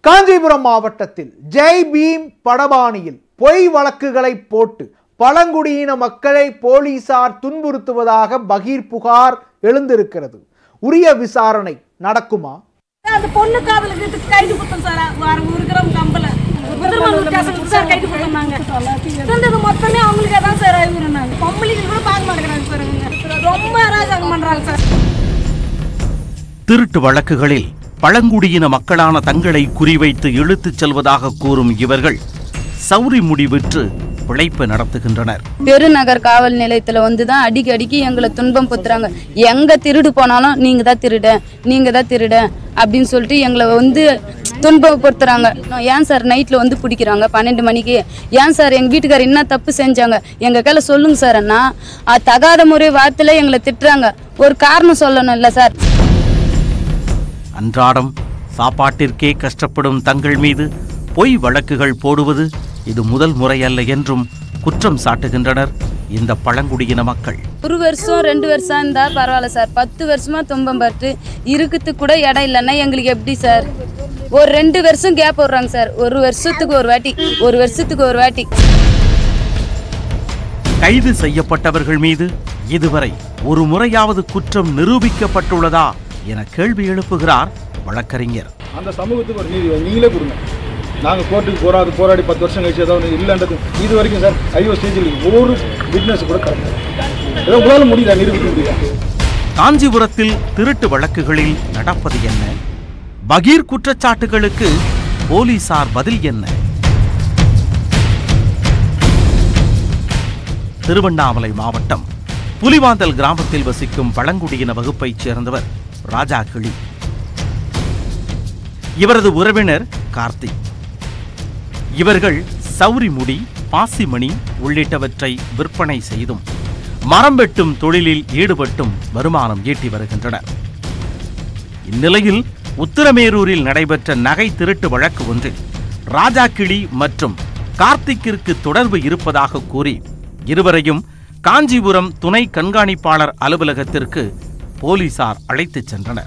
காஞ்சிபுரம் மாவட்டத்தில் ஜெய் பீம் படபாணியில் பொய் வழக்குகளை போட்டு பழங்குடியின மக்களை போலீசார் துன்புறுத்துவதாக பகீர் புகார் எழுந்திருக்கிறது உரிய விசாரணை நடக்குமா அந்த பொண்ணு காதலுக்கு இதுக்கு கைது குத்தம் சார் வார இருக்கிறவங்க கம்பல திருமணம் ஸ்டேஷனுக்கு சார் கைது குத்தம்னாங்க இருந்தது மொத்தமே அவங்களுக்கு தான் சார் அறிவுறுனாங்க பொம்பளைங்க கூட பார்க்க மாட்டேங்கிறாங்க சார் இவங்க ரொம்ப அராஜகம் பண்றாங்க சார் திருட்டு வழக்குகளில் பழங்குடியின மக்களான தங்களை குறிவைத்து இழுத்துச் செல்வதாக கூறும் இவர்கள் சௌரி முடி விற்று பிழைப்பு நடத்துகின்றனர் பெருநகர் காவல் நிலையத்துல வந்து தான் அடிக்கி அடிக்கி எங்களை துன்பம் புத்துறாங்க எங்க திருடு போனாலும் நீங்க தான் திருட நீங்க தான் திருட அப்படின்னு சொல்லிட்டு எங்களை வந்து துன்பப்படுத்துறாங்க ஏன் சார் நைட்ல வந்து பிடிக்கிறாங்க பன்னெண்டு மணிக்கு ஏன் சார் எங்க வீட்டுக்காரர் என்ன தப்பு செஞ்சாங்க எங்க கையில சொல்லுங்க சார் அண்ணா அது தகாத முறை வார்த்தையில எங்களை திட்டுறாங்க ஒரு காரணம் சொல்லணும் இல்ல சார் அன்றாடம் சாப்பாட்டிற்கே கஷ்டப்படும் தங்கள் மீது பொய் வழக்குகள் போடுவது இது முதல் முறையல்ல என்றும் குற்றம் சாட்டுகின்றனர் இந்த பழங்குடியின மக்கள் ஒரு வருஷம் ரெண்டு வருஷம் இருந்தா பரவாயில்ல சார் பத்து வருஷமா துன்பம் பட்டு இருக்கிறதுக்கு கூட இடம் இல்லைன்னா எங்களுக்கு எப்படி சார் ஒரு ரெண்டு வருஷம் கேப் விடுறாங்க சார் ஒரு வருஷத்துக்கு ஒரு வாட்டி ஒரு வருஷத்துக்கு ஒரு வாட்டி கைது செய்யப்பட்டவர்கள் மீது இதுவரை ஒரு முறையாவது குற்றம் நிரூபிக்கப்பட்டுள்ளதா என கேள்வி எழுப்புகிறார் வழக்கறிஞர் அந்த சமூகத்துக்கு ஒரு நீதி வேணும். நீங்களே கொடுங்க நாங்கள் கோர்ட்டுக்கு போராடி போராடி பத்து வருஷம் கழிச்சு ஏதாவது இல்லைன்றது இது வரைக்கும் சார் ஐயோ ஸ்டேஜில் ஒரு விட்னஸ் கூட கரெக்ட் ஏதோ உங்களால் முடியுதா நிரூபிக்க முடியுதா காஞ்சிபுரத்தில் திருட்டு வழக்குகளில் நடப்பது என்ன பகீர் குற்றச்சாட்டுகளுக்கு போலீசார் பதில் என்ன திருவண்ணாமலை மாவட்டம் புலிவாந்தல் கிராமத்தில் வசிக்கும் பழங்குடியின வகுப்பைச் சேர்ந்தவர் ராஜா கிளி இவரது உறவினர் கார்த்திக் இவர்கள் சௌரி முடி பாசிமணி உள்ளிட்டவற்றை விற்பனை செய்தும் மரம் வெட்டும் தொழிலில் ஈடுபட்டும் வருமானம் ஈட்டி வருகின்றனர் இந்நிலையில் உத்திரமேரூரில் நடைபெற்ற நகை திருட்டு வழக்கு ஒன்றில் ராஜா கிளி மற்றும் கார்த்திக்கிற்கு தொடர்பு இருப்பதாக கூறி இருவரையும் காஞ்சிபுரம் துணை கண்காணிப்பாளர் அலுவலகத்திற்கு போலீசார் அழைத்துச் சென்றனர்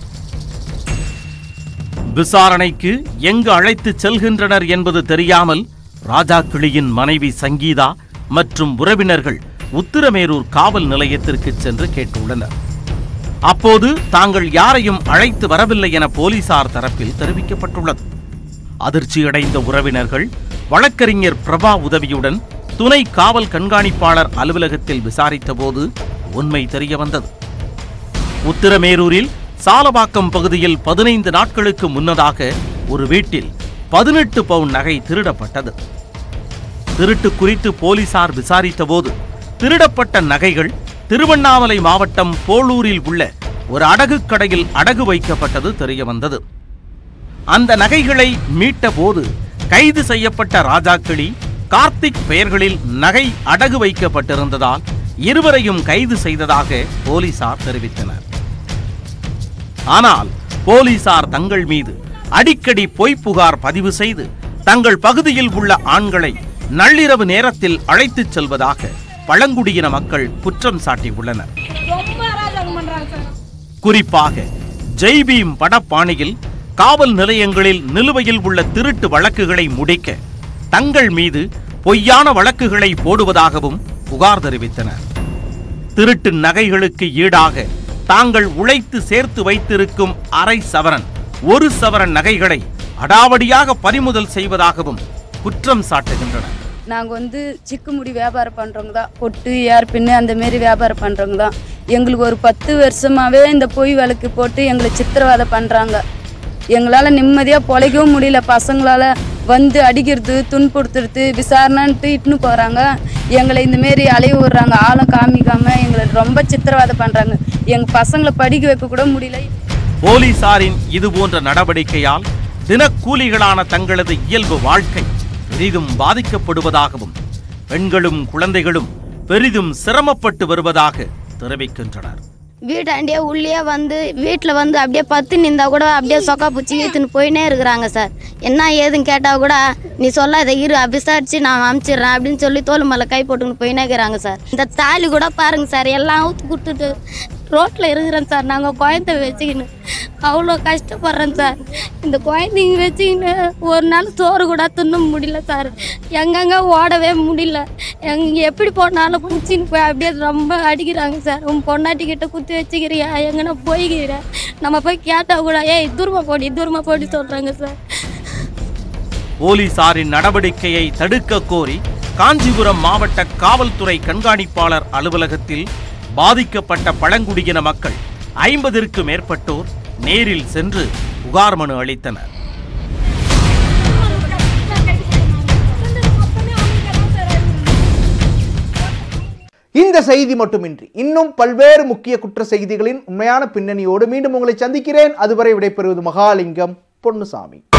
விசாரணைக்கு எங்கு அழைத்துச் செல்கின்றனர் என்பது தெரியாமல் ராஜா கிளியின் மனைவி சங்கீதா மற்றும் உறவினர்கள் உத்திரமேரூர் காவல் நிலையத்திற்கு சென்று கேட்டுள்ளனர் அப்போது தாங்கள் யாரையும் அழைத்து வரவில்லை என போலீசார் தரப்பில் தெரிவிக்கப்பட்டுள்ளது அதிர்ச்சியடைந்த உறவினர்கள் வழக்கறிஞர் பிரபா உதவியுடன் துணை காவல் கண்காணிப்பாளர் அலுவலகத்தில் விசாரித்தபோது உண்மை தெரியவந்தது உத்திரமேரூரில் சாலவாக்கம் பகுதியில் பதினைந்து நாட்களுக்கு முன்னதாக ஒரு வீட்டில் பதினெட்டு பவுன் நகை திருடப்பட்டது திருட்டு குறித்து போலீசார் விசாரித்தபோது திருடப்பட்ட நகைகள் திருவண்ணாமலை மாவட்டம் போளூரில் உள்ள ஒரு அடகு கடையில் அடகு வைக்கப்பட்டது தெரியவந்தது அந்த நகைகளை மீட்டபோது கைது செய்யப்பட்ட ராஜாக்களி கார்த்திக் பெயர்களில் நகை அடகு வைக்கப்பட்டிருந்ததால் இருவரையும் கைது செய்ததாக போலீசார் தெரிவித்தனர் ஆனால் போலீசார் தங்கள் மீது அடிக்கடி பொய்ப் புகார் பதிவு செய்து தங்கள் பகுதியில் உள்ள ஆண்களை நள்ளிரவு நேரத்தில் அழைத்துச் செல்வதாக பழங்குடியின மக்கள் குற்றம் சாட்டியுள்ளனர் ரொம்ப அராஜகம் பண்றாங்க சார் குறிப்பாக ஜெய்பீம் படப்பாணியில் காவல் நிலையங்களில் நிலுவையில் உள்ள திருட்டு வழக்குகளை முடிக்க தங்கள் மீது பொய்யான வழக்குகளை போடுவதாகவும் புகார் தெரிவித்தனர் திருட்டு நகைகளுக்கு ஈடாக தாங்கள் உழைத்து சேர்த்து வைத்திருக்கும் அரை சவரன் ஒரு சவரன் நகைகளை அடாவடியாக பறிமுதல் செய்வதாகவும் குற்றம் சாட்டுகின்றனர் நாங்கள் வந்து சிக்கு முடி வியாபாரம் பண்ணுறவங்க தான் பொட்டு ஏர் பின்னு அந்த மாரி வியாபாரம் பண்ணுறவங்க தான் எங்களுக்கு ஒரு பத்து வருஷமாகவே இந்த பொய் வழக்கு போட்டு எங்களை சித்திரவதை பண்ணுறாங்க எங்களால் நிம்மதியாக பொழைக்கவும் முடியல பசங்களால் வந்து அடிக்கிறது துன்புறுத்துறது விசாரணைன்ட்டு இட்டுன்னு போகிறாங்க எங்களை இந்தமாரி அலைய விடுறாங்க ஆளும் காமிக்காமல் எங்களை ரொம்ப சித்திரவதை பண்ணுறாங்க எங்கள் பசங்களை படிக்க வைக்க கூட முடியல போலீசாரின் இதுபோன்ற நடவடிக்கையால் தினக்கூலிகளான தங்களது இயல்பு வாழ்க்கை பெரிதும் பாதிக்கப்படுவதாகவும் பெண்களும் குழந்தைகளும் பெரிதும் சிரமப்பட்டு வருவதாக தெரிவிக்கின்றனர் வீட்டாண்டியே உள்ளே வந்து வீட்டில் வந்து அப்படியே பத்து நின்றா கூட அப்படியே சொக்கா பூச்சி ஏற்றுன்னு போயினே இருக்கிறாங்க சார் என்ன ஏதுன்னு கேட்டால் கூட நீ சொல்லாத இரு விசாரிச்சு நான் அனுப்பிச்சிடுறேன் அப்படின்னு சொல்லி தோல் மேலே கை போட்டுன்னு போயினே இருக்கிறாங்க சார் இந்த தாலி கூட பாருங்க சார் எல்லாம் ஊற்றி கொடுத்துட்டு ரோட்டில் இருக்கிறேன் சார் நாங்கள் குழந்தை வச்சுக்கின்னு அவ்வளோ கஷ்டப்படுறேன் சார் இந்த குழந்தைங்க வச்சுக்கின்னு ஒரு நாள் சோறு கூட தின்ன முடியல சார் எங்கெங்க ஓடவே முடியல எங் எப்படி போனாலும் குச்சின்னு போய் அப்படியே ரொம்ப அடிக்கிறாங்க சார் உன் பொண்டாட்டி கிட்ட குத்தி வச்சுக்கிறியா எங்கன்னா போய்க்கிற நம்ம போய் கேட்டால் கூட ஏய் தூரமாக போடி தூரமாக போடி சொல்கிறாங்க சார் போலீசாரின் நடவடிக்கையை தடுக்க கோரி காஞ்சிபுரம் மாவட்ட காவல்துறை கண்காணிப்பாளர் அலுவலகத்தில் பாதிக்கப்பட்ட பழங்குடியின மக்கள் ஐம்பதிற்கு மேற்பட்டோர் நேரில் சென்று புகார் மனு அளித்தனர் இந்த செய்தி மட்டுமின்றி இன்னும் பல்வேறு முக்கிய குற்ற செய்திகளின் உண்மையான பின்னணியோடு மீண்டும் உங்களை சந்திக்கிறேன் அதுவரை விடைபெறுவது மகாலிங்கம் பொன்னுசாமி